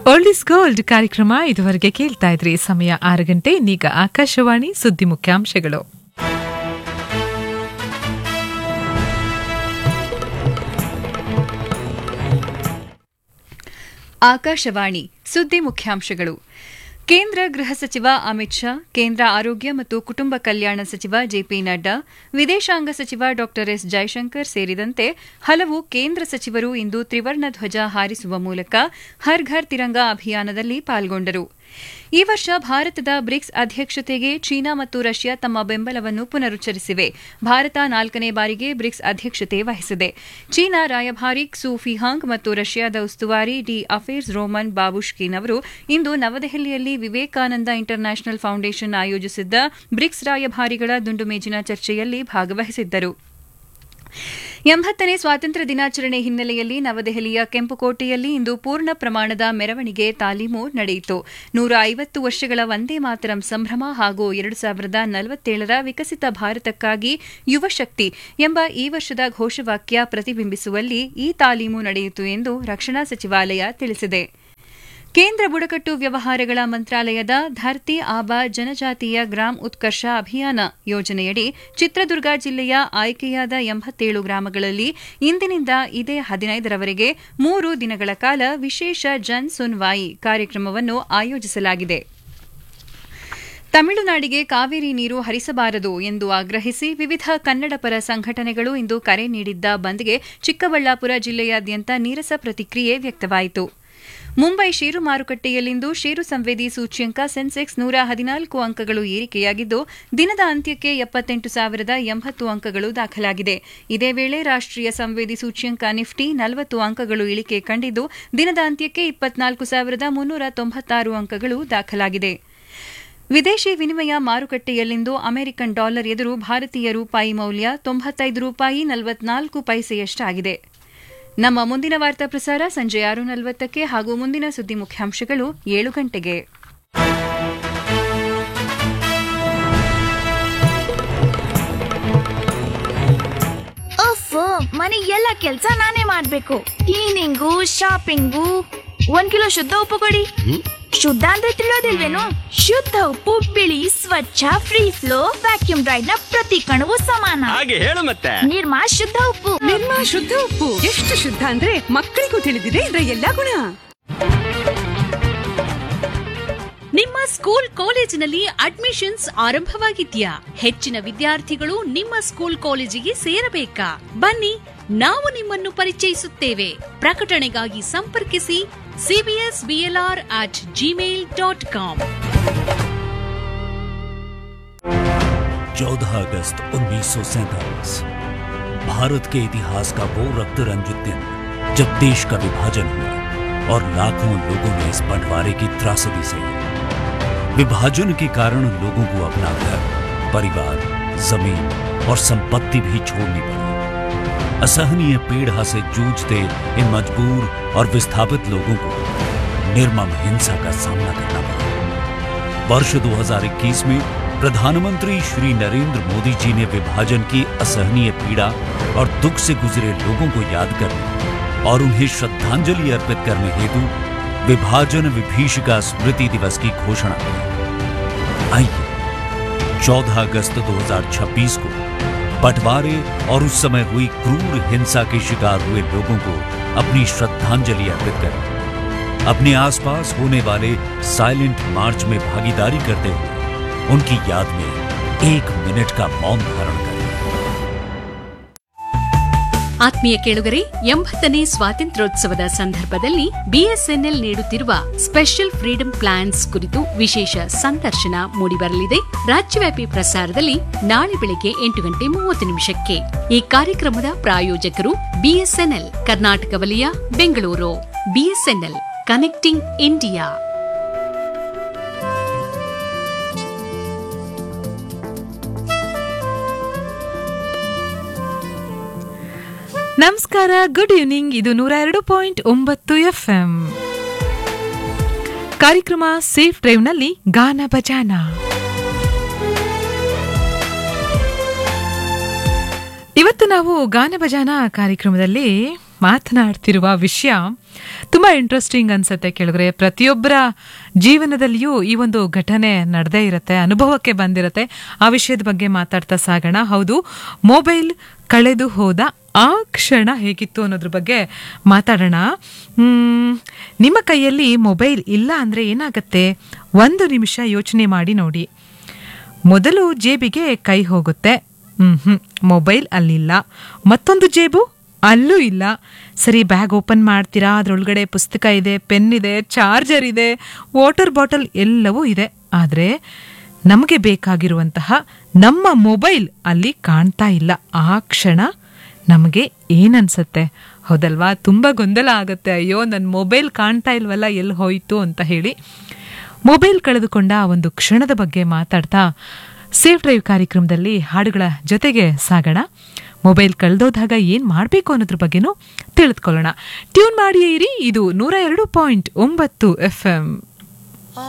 old is gold ಕಾರ್ಯಕ್ರಮ ಇದುವರೆಗೆ ಕೇಳ್ತಾ ಇದ್ರಿ ಸಮಯ ಆರು ಗಂಟೆ ಇನ್ನೀಗ ಆಕಾಶವಾಣಿ ಸುದ್ದಿ ಮುಖ್ಯಾಂಶಗಳು ಆಕಾಶವಾಣಿ ಸುದ್ದಿ ಮುಖ್ಯಾಂಶಗಳು ಕೇಂದ್ರ ಗೃಹ ಸಚಿವ ಅಮಿತ್ ಶಾ ಕೇಂದ್ರ ಆರೋಗ್ಯ ಮತ್ತು ಕುಟುಂಬ ಕಲ್ಯಾಣ ಸಚಿವ ಜೆಪಿ ನಡ್ಡಾ ವಿದೇಶಾಂಗ ಸಚಿವ ಡಾ ಎಸ್ ಜೈಶಂಕರ್ ಸೇರಿದಂತೆ ಹಲವು ಕೇಂದ್ರ ಸಚಿವರು ಇಂದು ತ್ರಿವರ್ಣ ಧ್ವಜ ಹಾರಿಸುವ ಮೂಲಕ ಹರ್ ಘರ್ ತಿರಂಗ ಅಭಿಯಾನದಲ್ಲಿ ಪಾಲ್ಗೊಂಡರು ಈ ವರ್ಷ ಭಾರತದ ಬ್ರಿಕ್ಸ್ ಅಧ್ಯಕ್ಷತೆಗೆ ಚೀನಾ ಮತ್ತು ರಷ್ಯಾ ತಮ್ಮ ಬೆಂಬಲವನ್ನು ಪುನರುಚ್ಚರಿಸಿವೆ ಭಾರತ ನಾಲ್ಕನೇ ಬಾರಿಗೆ ಬ್ರಿಕ್ಸ್ ಅಧ್ಯಕ್ಷತೆ ವಹಿಸಿದೆ ಚೀನಾ ರಾಯಭಾರಿ ಕ್ಸೂ ಫಿಹಾಂಗ್ ಮತ್ತು ರಷ್ಯಾದ ಉಸ್ತುವಾರಿ ಡಿ ಅಫೇರ್ಸ್ ರೋಮನ್ ಬಾಬುಷ್ಕಿನ್ ಅವರು ಇಂದು ನವದೆಹಲಿಯಲ್ಲಿ ವಿವೇಕಾನಂದ ಇಂಟರ್ನ್ಯಾಷನಲ್ ಫೌಂಡೇಶನ್ ಆಯೋಜಿಸಿದ್ದ ಬ್ರಿಕ್ಸ್ ರಾಯಭಾರಿಗಳ ದುಂಡು ಮೇಜಿನ ಚರ್ಚೆಯಲ್ಲಿ ಭಾಗವಹಿಸಿದ್ದರು ಎಂಬತ್ತನೇ ಸ್ವಾತಂತ್ರ್ಯ ದಿನಾಚರಣೆ ಹಿನ್ನೆಲೆಯಲ್ಲಿ ನವದೆಹಲಿಯ ಕೆಂಪುಕೋಟೆಯಲ್ಲಿ ಇಂದು ಪೂರ್ಣ ಪ್ರಮಾಣದ ಮೆರವಣಿಗೆ ತಾಲೀಮು ನಡೆಯಿತು ನೂರ ಐವತ್ತು ವರ್ಷಗಳ ವಂದೇ ಮಾತರಂ ಸಂಭ್ರಮ ಹಾಗೂ ಎರಡು ಸಾವಿರದ ನಲವತ್ತೇಳರ ವಿಕಸಿತ ಭಾರತಕ್ಕಾಗಿ ಯುವ ಶಕ್ತಿ ಎಂಬ ಈ ವರ್ಷದ ಘೋಷವಾಕ್ಯ ಪ್ರತಿಬಿಂಬಿಸುವಲ್ಲಿ ಈ ತಾಲೀಮು ನಡೆಯಿತು ಎಂದು ರಕ್ಷಣಾ ಸಚಿವಾಲಯ ತಿಳಿಸಿದೆ ಕೇಂದ್ರ ಬುಡಕಟ್ಟು ವ್ಯವಹಾರಗಳ ಮಂತ್ರಾಲಯದ ಧರ್ತಿ ಆಬಾ ಜನಜಾತಿಯ ಗ್ರಾಮ್ ಉತ್ಕರ್ಷ ಅಭಿಯಾನ ಯೋಜನೆಯಡಿ ಚಿತ್ರದುರ್ಗ ಜಿಲ್ಲೆಯ ಆಯ್ಕೆಯಾದ ಎಂಬತ್ತೇಳು ಗ್ರಾಮಗಳಲ್ಲಿ ಇಂದಿನಿಂದ ಇದೇ ಹದಿನೈದರವರೆಗೆ ಮೂರು ದಿನಗಳ ಕಾಲ ವಿಶೇಷ ಜನ್ ಸುನ್ವಾಯಿ ಕಾರ್ಯಕ್ರಮವನ್ನು ಆಯೋಜಿಸಲಾಗಿದೆ ತಮಿಳುನಾಡಿಗೆ ಕಾವೇರಿ ನೀರು ಹರಿಸಬಾರದು ಎಂದು ಆಗ್ರಹಿಸಿ ವಿವಿಧ ಕನ್ನಡಪರ ಸಂಘಟನೆಗಳು ಇಂದು ಕರೆ ನೀಡಿದ್ದ ಬಂದ್ಗೆ ಚಿಕ್ಕಬಳ್ಳಾಪುರ ಜಿಲ್ಲೆಯಾದ್ಯಂತ ನೀರಸ ಪ್ರತಿಕ್ರಿಯೆ ವ್ಯಕ್ತವಾಯಿತು ಮುಂಬೈ ಷೇರು ಮಾರುಕಟ್ಟೆಯಲ್ಲಿಂದು ಷೇರು ಸಂವೇದಿ ಸೂಚ್ಯಂಕ ಸೆನ್ಸೆಕ್ಸ್ ನೂರ ಹದಿನಾಲ್ಕು ಅಂಕಗಳು ಏರಿಕೆಯಾಗಿದ್ದು ದಿನದ ಅಂತ್ಯಕ್ಕೆ ಎಪ್ಪತ್ತೆಂಟು ಸಾವಿರದ ಎಂಬತ್ತು ಅಂಕಗಳು ದಾಖಲಾಗಿದೆ ಇದೇ ವೇಳೆ ರಾಷ್ಟೀಯ ಸಂವೇದಿ ಸೂಚ್ಯಂಕ ನಿಫ್ಟಿ ನಲವತ್ತು ಅಂಕಗಳು ಇಳಿಕೆ ಕಂಡಿದ್ದು ದಿನದ ಅಂತ್ಯಕ್ಕೆ ಇಪ್ಪತ್ನಾಲ್ಕು ಸಾವಿರದ ಮುನ್ನೂರ ತೊಂಬತ್ತಾರು ಅಂಕಗಳು ದಾಖಲಾಗಿದೆ ವಿದೇಶಿ ವಿನಿಮಯ ಮಾರುಕಟ್ಟೆಯಲ್ಲಿಂದು ಅಮೆರಿಕನ್ ಡಾಲರ್ ಎದುರು ಭಾರತೀಯ ರೂಪಾಯಿ ಮೌಲ್ಯ ತೊಂಬತ್ತೈದು ರೂಪಾಯಿ ನಲವತ್ನಾಲ್ಕು ಪೈಸೆಯಷ್ಟಾಗಿದೆ ನಮ್ಮ ಮುಂದಿನ ವಾರ್ತಾ ಪ್ರಸಾರ ಸಂಜೆ ಆರು ನಲವತ್ತಕ್ಕೆ ಹಾಗೂ ಮುಂದಿನ ಸುದ್ದಿ ಮುಖ್ಯಾಂಶಗಳು ಏಳು ಗಂಟೆಗೆ ಅಫ್ ಮನೆ ಎಲ್ಲ ಕೆಲ್ಸ ನಾನೇ ಮಾಡ್ಬೇಕು ಕ್ಲೀನಿಂಗು ಶಾಪಿಂಗು ಒಂದ್ ಕಿಲೋ ಶುದ್ಧ ಉಪ್ಪು ಕೊಡಿ ಶುದ್ಧ ಅಂದ್ರೆ ತಿಳಿಯೋದಿಲ್ವೇನು ಶುದ್ಧ ಉಪ್ಪು ಬಿಳಿ ಸ್ವಚ್ಛ ಫ್ರೀ ಫ್ಲೋ ವ್ಯಾಕ್ಯೂಮ್ ಡ್ರೈಡ್ ನ ಪ್ರತಿ ಕಣವು ಸಮಾನ ಹಾಗೆ ಹೇಳು ಮತ್ತೆ ನಿರ್ಮಾ ಶುದ್ಧ ಉಪ್ಪು ನಿರ್ಮಾ ಶುದ್ಧ ಉಪ್ಪು ಎಷ್ಟು ಶುದ್ಧ ಅಂದ್ರೆ ಮಕ್ಕಳಿಗೂ ತಿಳಿದಿದೆ ಇದರ ಎಲ್ಲಾ ಗುಣ ನಿಮ್ಮ ಸ್ಕೂಲ್ ಕಾಲೇಜಿನಲ್ಲಿ ಅಡ್ಮಿಷನ್ಸ್ ಆರಂಭವಾಗಿದ್ಯಾ ಹೆಚ್ಚಿನ ವಿದ್ಯಾರ್ಥಿಗಳು ನಿಮ್ಮ ಸ್ಕೂಲ್ ಕಾಲೇಜಿಗೆ ಸೇರಬೇಕಾ ಬನ್ನಿ ನಾವು ನಿಮ್ಮನ್ನು ಪರಿಚಯಿಸುತ್ತೇವೆ ಪ್ರಕಟಣೆಗಾಗಿ ಸಂಪರ್ಕಿಸಿ CBS BLR at Gmail dot com चौदह अगस्त उन्नीस भारत के इतिहास का वो रक्त रंजित दिन जब देश का विभाजन हुआ और लाखों लोगों ने इस बंटवारे की त्रासदी सही विभाजन के कारण लोगों को अपना घर परिवार जमीन और संपत्ति भी छोड़नी पड़ी असहनीय पीड़ा से जूझते इन मजबूर और विस्थापित लोगों को निर्मम हिंसा का सामना करना पड़ा वर्ष 2021 में प्रधानमंत्री श्री नरेंद्र मोदी जी ने विभाजन की असहनीय पीड़ा और दुख से गुजरे लोगों को याद करने और उन्हें श्रद्धांजलि अर्पित करने हेतु विभाजन विभीषिका स्मृति दिवस की घोषणा की आइए 14 अगस्त 2026 को बंटवारे और उस समय हुई क्रूर हिंसा के शिकार हुए लोगों को अपनी श्रद्धांजलि अर्पित करें अपने आसपास होने वाले साइलेंट मार्च में भागीदारी करते हुए उनकी याद में एक मिनट का मौन धारण करें ಆತ್ಮೀಯ ಕೇಳುಗರೆ ಎಂಬತ್ತನೇ ಸ್ವಾತಂತ್ರ್ಯೋತ್ಸವದ ಸಂದರ್ಭದಲ್ಲಿ ಬಿಎಸ್ಎನ್ಎಲ್ ನೀಡುತ್ತಿರುವ ಸ್ಪೆಷಲ್ ಫ್ರೀಡಂ ಪ್ಲಾನ್ಸ್ ಕುರಿತು ವಿಶೇಷ ಸಂದರ್ಶನ ಮೂಡಿಬರಲಿದೆ ರಾಜ್ಯವ್ಯಾಪಿ ಪ್ರಸಾರದಲ್ಲಿ ನಾಳೆ ಬೆಳಗ್ಗೆ ಎಂಟು ಗಂಟೆ ಮೂವತ್ತು ನಿಮಿಷಕ್ಕೆ ಈ ಕಾರ್ಯಕ್ರಮದ ಪ್ರಾಯೋಜಕರು ಬಿಎಸ್ಎನ್ಎಲ್ ಕರ್ನಾಟಕ ವಲಯ ಬೆಂಗಳೂರು ಬಿಎಸ್ಎನ್ಎಲ್ ಕನೆಕ್ಟಿಂಗ್ ಇಂಡಿಯಾ ನಮಸ್ಕಾರ ಗುಡ್ ಈವ್ನಿಂಗ್ ಇದು ನೂರ ಎರಡು ಪಾಯಿಂಟ್ ಒಂಬತ್ತು ಎಫ್ಎಂ ಕಾರ್ಯಕ್ರಮ ಸೇಫ್ ಡ್ರೈವ್ನಲ್ಲಿ ಗಾನ ಬಜಾನ ಇವತ್ತು ನಾವು ಗಾನ ಬಜಾನ ಕಾರ್ಯಕ್ರಮದಲ್ಲಿ ಮಾತನಾಡ್ತಿರುವ ವಿಷಯ ತುಂಬ ಇಂಟ್ರೆಸ್ಟಿಂಗ್ ಅನ್ಸುತ್ತೆ ಕೇಳಿದ್ರೆ ಪ್ರತಿಯೊಬ್ಬರ ಜೀವನದಲ್ಲಿಯೂ ಈ ಒಂದು ಘಟನೆ ನಡೆದೇ ಇರುತ್ತೆ ಅನುಭವಕ್ಕೆ ಬಂದಿರುತ್ತೆ ಆ ವಿಷಯದ ಬಗ್ಗೆ ಮಾತಾಡ್ತಾ ಸಾಗೋಣ ಹೌದು ಮೊಬೈಲ್ ಕಳೆದು ಹೋದ ಆ ಕ್ಷಣ ಹೇಗಿತ್ತು ಅನ್ನೋದ್ರ ಬಗ್ಗೆ ಮಾತಾಡೋಣ ಮ್, ನಿಮ್ಮ ಕೈಯಲ್ಲಿ ಮೊಬೈಲ್ ಇಲ್ಲ ಅಂದರೆ ಏನಾಗತ್ತೆ ಒಂದು ನಿಮಿಷ ಯೋಚನೆ ಮಾಡಿ ನೋಡಿ ಮೊದಲು ಜೇಬಿಗೆ ಕೈ ಹೋಗುತ್ತೆ ಹ್ಮ್ ಹ್ಮ್ ಮೊಬೈಲ್ ಅಲ್ಲಿಲ್ಲ ಮತ್ತೊಂದು ಜೇಬು ಅಲ್ಲೂ ಇಲ್ಲ ಸರಿ ಬ್ಯಾಗ್ ಓಪನ್ ಮಾಡ್ತೀರಾ ಅದರೊಳಗಡೆ ಪುಸ್ತಕ ಇದೆ ಪೆನ್ ಇದೆ ಚಾರ್ಜರ್ ಇದೆ ವಾಟರ್ ಬಾಟಲ್ ಎಲ್ಲವೂ ಇದೆ ಆದರೆ ನಮಗೆ ಬೇಕಾಗಿರುವಂತಹ ನಮ್ಮ ಮೊಬೈಲ್ ಅಲ್ಲಿ ಕಾಣ್ತಾ ಇಲ್ಲ ಆ ಕ್ಷಣ ನಮಗೆ ಏನನ್ಸತ್ತೆ ಹೌದಲ್ವಾ ತುಂಬ ಗೊಂದಲ ಆಗುತ್ತೆ ಅಯ್ಯೋ ನನ್ನ ಮೊಬೈಲ್ ಕಾಣ್ತಾ ಇಲ್ವಲ್ಲ ಎಲ್ಲಿ ಹೋಯ್ತು ಅಂತ ಹೇಳಿ ಮೊಬೈಲ್ ಕಳೆದುಕೊಂಡ ಆ ಒಂದು ಕ್ಷಣದ ಬಗ್ಗೆ ಮಾತಾಡ್ತಾ ಸೇಫ್ ಡ್ರೈವ್ ಕಾರ್ಯಕ್ರಮದಲ್ಲಿ ಹಾಡುಗಳ ಜೊತೆಗೆ ಸಾಗೋಣ ಮೊಬೈಲ್ ಕಳೆದೋದಾಗ ಏನು ಮಾಡಬೇಕು ಅನ್ನೋದ್ರ ಬಗ್ಗೆನೂ ತಿಳಿದುಕೊಳ್ಳೋಣ ಟ್ಯೂನ್ ಮಾಡಿಯೇ ಇರಿ ಇದು ನೂರ ಎರಡು ಪಾಯಿಂಟ್ ಒಂಬತ್ತು ಎಫ್ ಎಂ